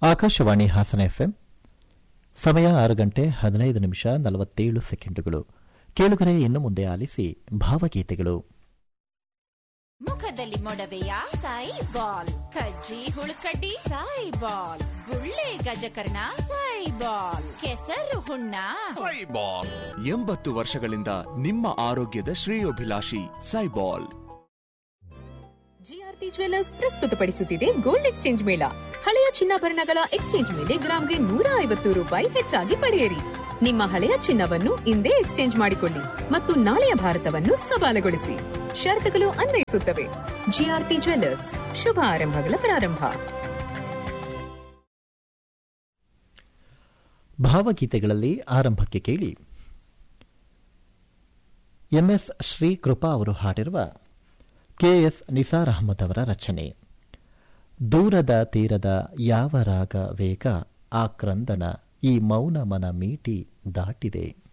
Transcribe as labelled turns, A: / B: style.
A: Akashvani Hassan FM ಸಮಯ ಆರು ಗಂಟೆ ಹದಿನೈದು ನಿಮಿಷ ನಲವತ್ತೇಳು ಸೆಕೆಂಡುಗಳು ಕೇಳುಗರೆ ಇನ್ನು ಮುಂದೆ ಆಲಿಸಿ ಭಾವಗೀತೆಗಳು
B: ಮುಖದಲ್ಲಿ ಮೊಡವೆಯ ಸಾಯಿ ಬಾಲ್ ಕಜ್ಜಿ ಹುಳುಕಡ್ಡಿ ಸಾಯಿ ಬಾಲ್ ಗುಳ್ಳೆ ಗಜಕರ್ಣ ಸಾಯಿ ಬಾಲ್ ಕೆಸರು ಹುಣ್ಣ
C: ಸೈಬಾಲ್ ಎಂಬತ್ತು ವರ್ಷಗಳಿಂದ ನಿಮ್ಮ ಆರೋಗ್ಯದ ಶ್ರೇಯೋಭಿಲಾಷಿ ಸೈಬಾಲ್
D: ಜಿಆರ್ಪಿ ಜ್ವೆಲ್ಲರ್ಸ್ ಪ್ರಸ್ತುತಪಡಿಸುತ್ತಿದೆ ಗೋಲ್ಡ್ ಎಕ್ಸ್ಚೇಂಜ್ ಮೇಳ ಹಳೆಯ ಚಿನ್ನಾಭರಣಗಳ ಎಕ್ಸ್ಚೇಂಜ್ ಮೇಲೆ ಗ್ರಾಂಗೆ ನೂರ ಐವತ್ತು ರೂಪಾಯಿ ಹೆಚ್ಚಾಗಿ ಪಡೆಯಿರಿ ನಿಮ್ಮ ಹಳೆಯ ಚಿನ್ನವನ್ನು ಇಂದೇ ಎಕ್ಸ್ಚೇಂಜ್ ಮಾಡಿಕೊಳ್ಳಿ ಮತ್ತು ನಾಳೆಯ ಭಾರತವನ್ನು ಸವಾಲುಗೊಳಿಸಿ ಷರತ್ತುಗಳು ಅನ್ವಯಿಸುತ್ತವೆ ಜಿಆರ್ಪಿ ಜ್ವೆಲ್ಲರ್ಸ್ ಶುಭ ಆರಂಭಗಳ ಪ್ರಾರಂಭ
A: ಭಾವಗೀತೆಗಳಲ್ಲಿ ಆರಂಭಕ್ಕೆ ಕೇಳಿ ಎಂಎಸ್ ಶ್ರೀಕೃಪಾ ಅವರು ಹಾಡಿರುವ ಕೆಎಸ್ ನಿಸಾರ್ ಅಹಮದ್ ಅವರ ರಚನೆ ದೂರದ ತೀರದ ಯಾವ ರಾಗ ವೇಗ ಆ ಕ್ರಂದನ ಈ ಮೌನ ಮನ ಮೀಟಿ ದಾಟಿದೆ